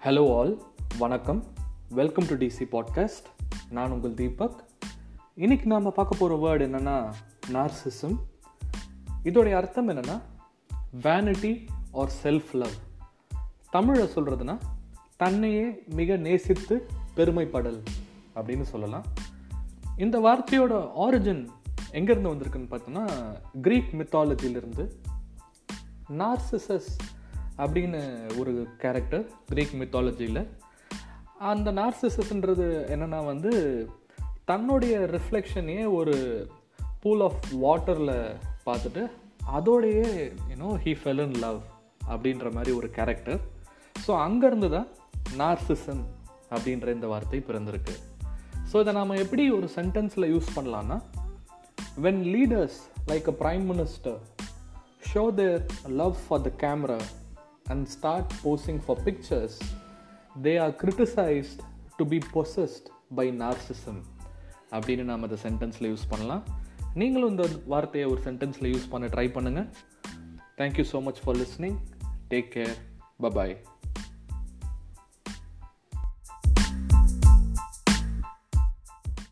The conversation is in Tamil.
ஹலோ ஆல் வணக்கம் வெல்கம் டு டிசி பாட்காஸ்ட் நான் உங்கள் தீபக் இன்னைக்கு நாம் பார்க்க போகிற வேர்டு என்னென்னா நார்சிசம் இதோடைய அர்த்தம் என்னென்னா வேனிட்டி ஆர் செல்ஃப் லவ் தமிழில் சொல்கிறதுனா தன்னையே மிக நேசித்து பெருமைப்படல் அப்படின்னு சொல்லலாம் இந்த வார்த்தையோட ஆரிஜின் எங்கேருந்து வந்திருக்குன்னு பார்த்தோன்னா க்ரீக் மித்தாலஜியிலிருந்து நார்சிசஸ் அப்படின்னு ஒரு கேரக்டர் க்ரீக் மித்தாலஜியில் அந்த நார்சிசஸ்ன்றது என்னென்னா வந்து தன்னுடைய ரிஃப்ளெக்ஷனையே ஒரு பூல் ஆஃப் வாட்டரில் பார்த்துட்டு அதோடையே you know he fell in love அப்படின்ற மாதிரி ஒரு கேரக்டர் ஸோ அங்கேருந்து தான் நார்சிசம் அப்படின்ற இந்த வார்த்தை பிறந்திருக்கு ஸோ இதை நாம் எப்படி ஒரு சென்டென்ஸில் யூஸ் பண்ணலான்னா when leaders like a prime minister show their love for the camera and start posing for pictures, they are criticized to be possessed by narcissism அப்படின்னு நாம் அதை சென்டென்ஸில் யூஸ் பண்ணலாம் நீங்களும் இந்த வார்த்தையை ஒரு சென்டென்ஸில் யூஸ் பண்ண ட்ரை பண்ணுங்கள் thank you so much for listening take care bye bye